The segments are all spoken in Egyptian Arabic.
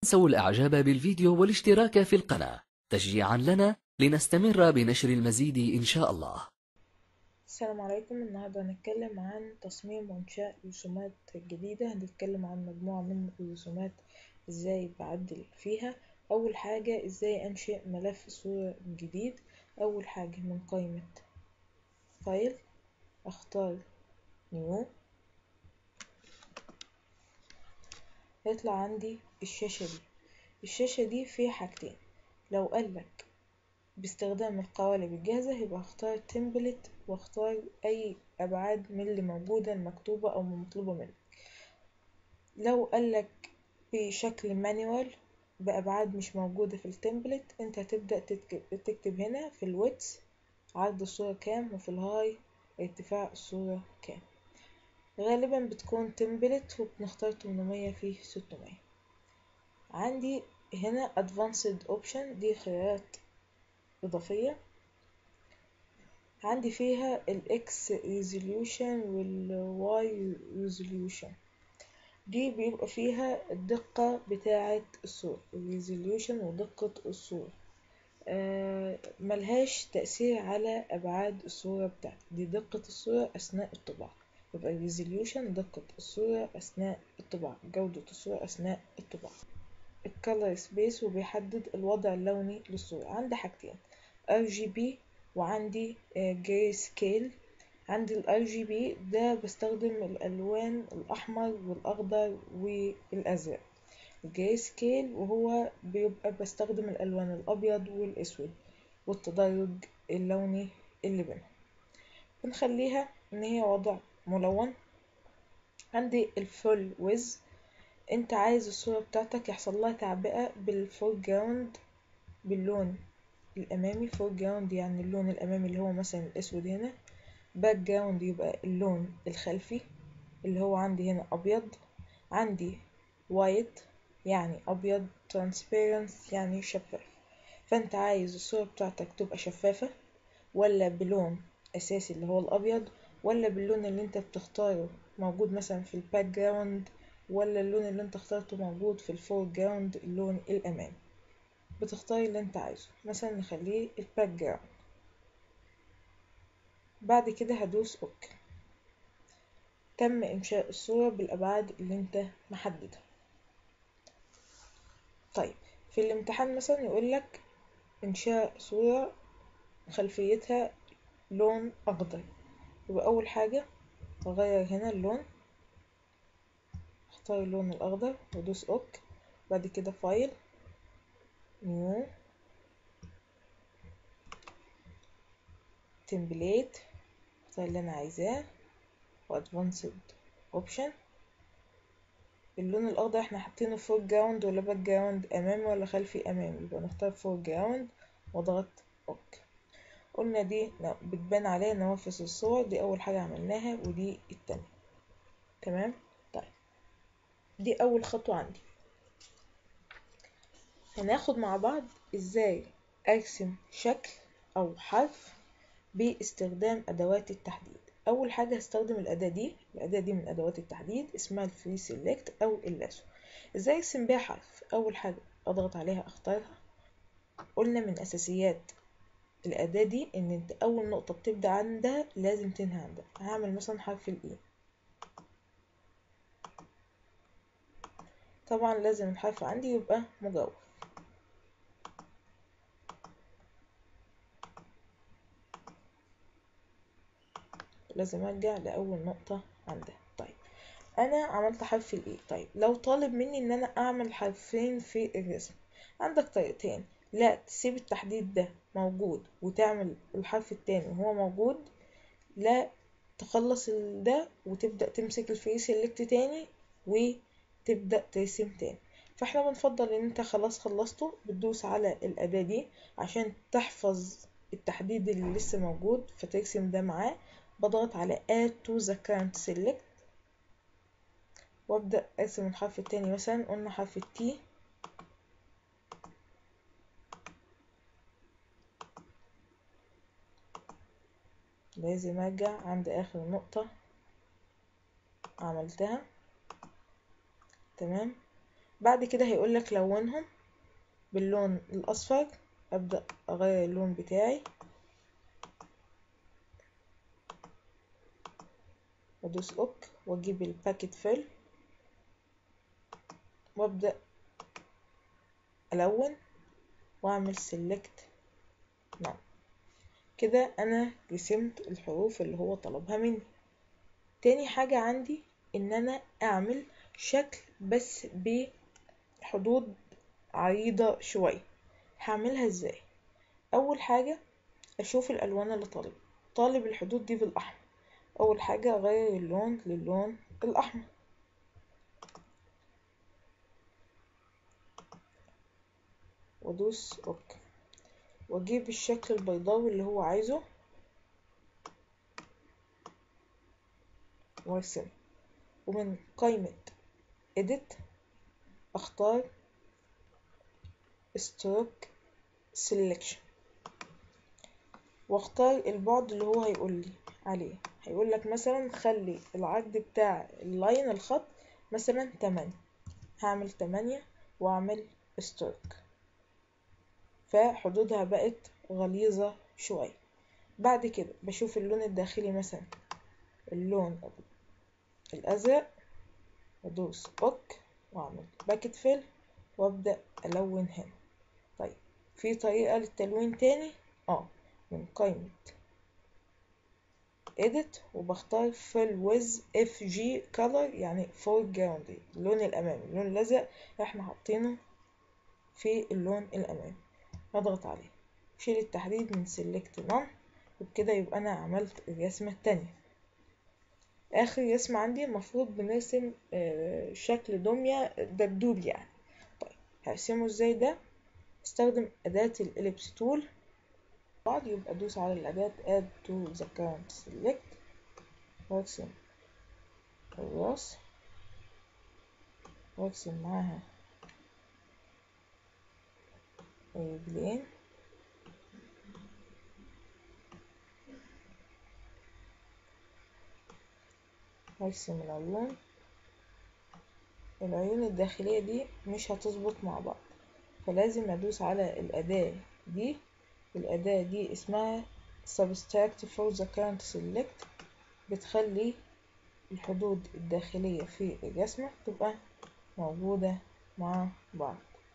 تنسوا الإعجاب بالفيديو والاشتراك في القناة تشجيعا لنا لنستمر بنشر المزيد إن شاء الله السلام عليكم النهاردة هنتكلم عن تصميم وإنشاء رسومات جديدة هنتكلم عن مجموعة من الرسومات ازاي بعدل فيها أول حاجة ازاي أنشئ ملف صورة جديد أول حاجة من قائمة فايل أختار نيو هيطلع عندي الشاشة دي الشاشة دي فيها حاجتين لو قالك باستخدام القوالب الجاهزة يبقى اختار تمبلت واختار أي أبعاد من اللي موجودة المكتوبة أو المطلوبة منك لو قالك بشكل مانيوال بأبعاد مش موجودة في التمبلت انت هتبدأ تكتب, تكتب هنا في الويتس عرض الصورة كام وفي الهاي ارتفاع الصورة كام غالبا بتكون تمبلت وبنختار 800 في 600 عندي هنا advanced option دي خيارات إضافية عندي فيها ال X resolution وال Y resolution دي بيبقى فيها الدقة بتاعة الصورة resolution ودقة الصورة آه ملهاش تأثير على أبعاد الصورة بتاعتي دي دقة الصورة أثناء الطباعة يبقى resolution دقة الصورة أثناء الطباعة جودة الصورة أثناء الطباعة الكالر سبيس وبيحدد الوضع اللوني للصورة عندي حاجتين RGB وعندي جراي سكيل عندي ال RGB ده بستخدم الألوان الأحمر والأخضر والأزرق الجراي سكيل وهو بيبقى بستخدم الألوان الأبيض والأسود والتدرج اللوني اللي بينهم بنخليها إن هي وضع ملون عندي الفول ويز انت عايز الصورة بتاعتك يحصل لها تعبئة بالفور جراوند باللون الأمامي فور جراوند يعني اللون الأمامي اللي هو مثلا الأسود هنا باك جراوند يبقى اللون الخلفي اللي هو عندي هنا أبيض عندي وايت يعني أبيض ترانسبيرنس يعني شفاف فأنت عايز الصورة بتاعتك تبقى شفافة ولا بلون أساسي اللي هو الأبيض ولا باللون اللي انت بتختاره موجود مثلا في الباك جراوند ولا اللون اللي انت اخترته موجود في الفور جراوند اللون الامامي بتختار اللي انت عايزه مثلا نخليه الباك جراوند بعد كده هدوس اوك تم انشاء الصورة بالابعاد اللي انت محددها طيب في الامتحان مثلا يقولك انشاء صورة خلفيتها لون اخضر يبقى اول حاجة اغير هنا اللون اختار اللون الاخضر وادوس اوك بعد كده فايل نيو تمبليت اختار اللي انا عايزاه وادفانسد اوبشن اللون الاخضر احنا حاطينه فور جراوند ولا باك جراوند امامي ولا خلفي امامي يبقى نختار فور جراوند واضغط اوك قلنا دي بتبان عليها نوافذ الصور دي اول حاجة عملناها ودي التانية تمام طيب دي اول خطوة عندي هناخد مع بعض ازاي ارسم شكل او حرف باستخدام ادوات التحديد اول حاجة هستخدم الاداة دي الاداة دي من ادوات التحديد اسمها الفري سيلكت او اللاسو ازاي ارسم بيها حرف اول حاجة اضغط عليها اختارها قلنا من اساسيات الأداة دي إن أنت أول نقطة بتبدأ عندها لازم تنهي عندها هعمل مثلا حرف الإي طبعا لازم الحرف عندي يبقى مجوف لازم أرجع لأول نقطة عندها طيب أنا عملت حرف الإي طيب لو طالب مني إن أنا أعمل حرفين في الرسم عندك طريقتين لا تسيب التحديد ده موجود وتعمل الحرف التاني وهو موجود لا تخلص ده وتبدأ تمسك الفري سيلكت تاني وتبدأ ترسم تاني فاحنا بنفضل ان انت خلاص خلصته بتدوس على الأداة دي عشان تحفظ التحديد اللي لسه موجود فترسم ده معاه بضغط على add to the current select وابدأ ارسم الحرف التاني مثلا قلنا حرف التي لازم ارجع عند اخر نقطة عملتها تمام بعد كده هيقولك لونهم باللون الأصفر أبدأ أغير اللون بتاعي وأدوس أوك وأجيب الباكيت فيل وأبدأ ألون وأعمل سيلكت نعم كده أنا رسمت الحروف اللي هو طلبها مني تاني حاجة عندي إن أنا أعمل شكل بس بحدود عريضة شوية هعملها ازاي أول حاجة أشوف الألوان اللي طالب طالب الحدود دي بالأحمر أول حاجة أغير اللون للون الأحمر وأدوس أوك وأجيب الشكل البيضاوي اللي هو عايزه وأرسمه ومن قائمة edit أختار stroke selection واختار البعد اللي هو هيقول لي عليه هيقول لك مثلا خلي العرض بتاع اللاين الخط مثلا تمانية هعمل تمانية واعمل stroke فحدودها بقت غليظة شوية بعد كده بشوف اللون الداخلي مثلا اللون الأزرق وأدوس أوك وأعمل باكت فيل وأبدأ ألون هنا طيب في طريقة للتلوين تاني اه من قائمة edit وبختار fill with fg color يعني foreground اللون الأمامي اللون الأزرق احنا حاطينه في اللون الأمامي اضغط عليه شيل التحديد من select none وبكده يبقى أنا عملت الرسمة التانية آخر رسمة عندي المفروض بنرسم آه شكل دمية دبدوب يعني طيب هرسمه ازاي ده استخدم أداة الإليبس تول بعد يبقى أدوس على الأداة add to the current select وأرسم الراس وأرسم معاها الرجلين وأرسم العيون العيون الداخلية دي مش هتظبط مع بعض فلازم أدوس على الأداة دي الأداة دي اسمها subtract for the current select بتخلي الحدود الداخلية في الرسمة تبقى موجودة مع بعض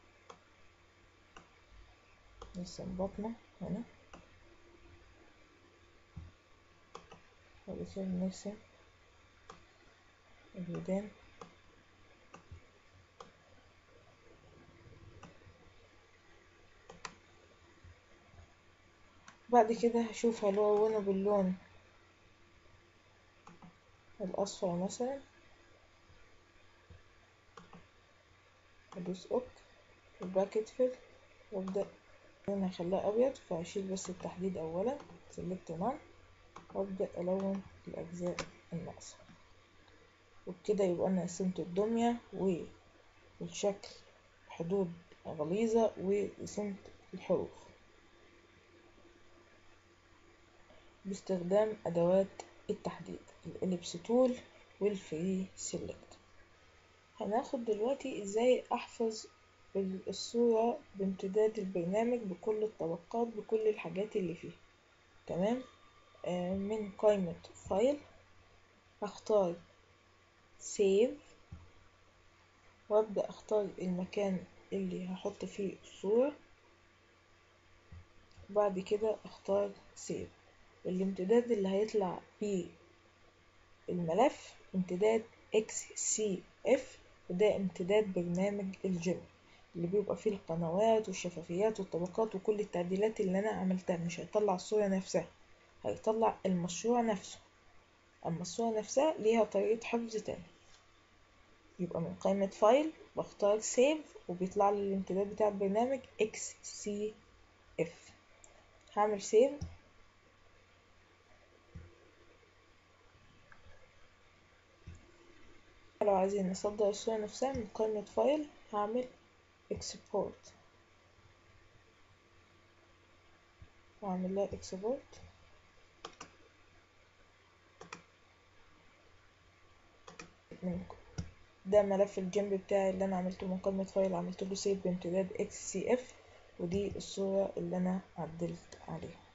نرسم بطنه هنا وبعد كده نرسم الودان بعد كده هشوف هلونه باللون الأصفر مثلا أدوس أوك الباكت فيل وأبدأ أنا هخليها أبيض فهشيل بس التحديد أولا سلكت نون وأبدأ ألون الأجزاء الناقصة وبكده يبقى أنا رسمت الدمية والشكل حدود غليظة ورسمت الحروف باستخدام أدوات التحديد الإليبس تول والفري سيلكت هناخد دلوقتي ازاي احفظ الصورة بامتداد البرنامج بكل الطبقات بكل الحاجات اللي فيه تمام آه من قائمة فايل اختار سيف وابدأ اختار المكان اللي هحط فيه الصورة بعد كده اختار سيف الامتداد اللي هيطلع بيه الملف امتداد XCF وده امتداد برنامج الجيم اللي بيبقى فيه القنوات والشفافيات والطبقات وكل التعديلات اللي انا عملتها مش هيطلع الصورة نفسها هيطلع المشروع نفسه اما الصورة نفسها ليها طريقة حفظ تاني يبقى من قائمة فايل بختار سيف وبيطلع لي الامتداد بتاع البرنامج XCF هعمل سيف لو عايزين نصدر الصورة نفسها من قائمة فايل هعمل export وأعمل لها export من ده ملف الجنب بتاعي اللي انا عملته مقدمة فايل عملت له سيف بامتداد اكس سي اف ودي الصورة اللي انا عدلت عليها